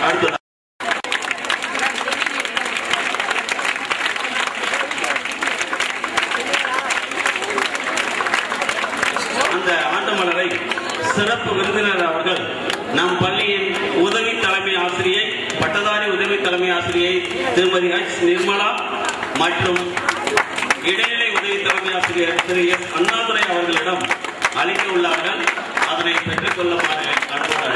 அடுத்தது அந்த ஆண்டு மலரை சிறப்பு விருந்தினர் அவர்கள் நம் பள்ளியின் உதவி தலைமை ஆசிரியை பட்டதாரி உதவி தலைமை ஆசிரியை திருமதி ஹச் நிர்மலா மற்றும் இடைநிலை உதவி தலைமை ஆசிரியர் திரு எஸ் அண்ணாதுரை அவர்களிடம் அளிக்க உள்ளார்கள் அதனை பெற்றுக் கொள்ளுமாறு அன்புடன்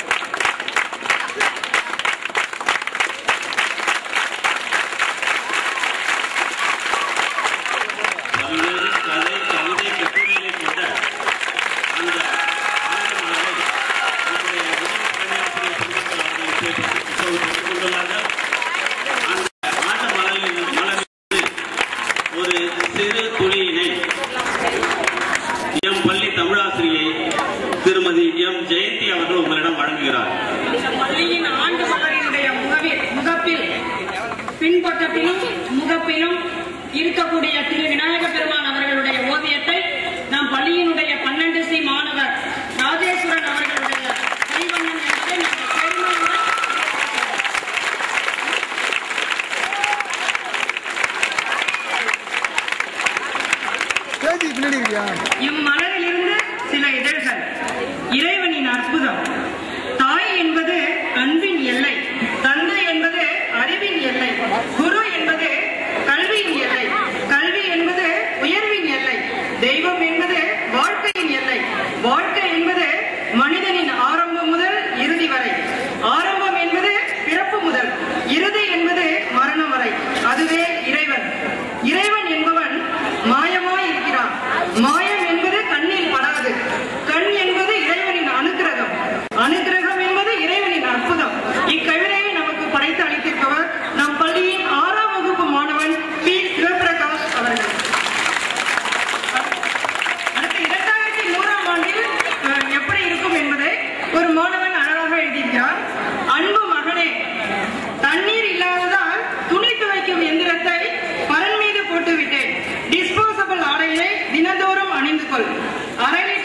பல்வேறு கலை கவிதை கட்டுரைகளை கொண்ட அந்த ஆண்டு மலரை நம்முடைய உதவி தலைமையாசிரியர் பெருமக்கள் அவர்கள் இப்போது இப்போது பெற்றுக் கொண்டுள்ளார்கள் அந்த ஆண்டு மலரில் மலரிலிருந்து ஒரு சிறு துளியினை எம் பள்ளி தமிழாசிரியை திருமதி எம் ஜெயந்தி அவர்கள் உங்களிடம் வழங்குகிறார் இந்த பள்ளியின் ஆண்டு மலரினுடைய முகவில் முகப்பில் பின்பக்கத்திலும் முகப்பிலும் இருக்கக்கூடிய திரு விநாயக பெருமான் அவர்களுடைய ஓவியத்தை நம் பள்ளியினுடைய பன்னெண்டு சி மாணவர் ராஜேஸ்வரன் அவர்களுடைய கைவண்ணம் என்பதை நாங்கள் பெருமையுடன் கேஜி பின்னாடி இருக்கியா இம்மலரிலிருந்து சில இதழ்கள் இறைவனின் அற்புதம் தாய் என்பது அன்பின் எல்லை தந்தை என்பது அறிவின் எல்லை குரு என்பது கல்வியின் எல்லை கல்வி என்பது உயர்வின் எல்லை தெய்வம் என்பது வாழ்க்கையின் எல்லை வாழ்க்கை என்பது மனிதனின் ஆரம்பம் முதல் இறுதி வரை ஆரம்பம் என்பது பிறப்பு முதல் இறுதி என்பது மரணம் வரை அதுவே இறைவன் இறைவன் என்பவன் மாயமாய் இருக்கிறான் மாயம் என்பது கண்ணில் படாது கண் என்பது இறைவனின் அனுக்கிரகம் அனுக்கிரகம் என்பது இறைவனின் அற்புதம் இக்கவிதையை நமக்கு படைத்து அளித்திருப்பவர் நம் பள்ளியின் ஆறாம் வகுப்பு மாணவன் பி சிவபிரகாஷ் அவர்கள் அடுத்து இரண்டாயிரத்தி நூறாம் ஆண்டில் அஹ், எப்படி இருக்கும் என்பதை ஒரு மாணவன் அழகாக எழுதியிருக்கிறார் அன்பு மகனே தண்ணீர் இல்லாததால் துணி துவைக்கும் எந்திரத்தை பரன் மீது போட்டுவிட்டேன் டிஸ்போசபிள் ஆடையை தினந்தோறும் அணிந்து கொள் அறையில்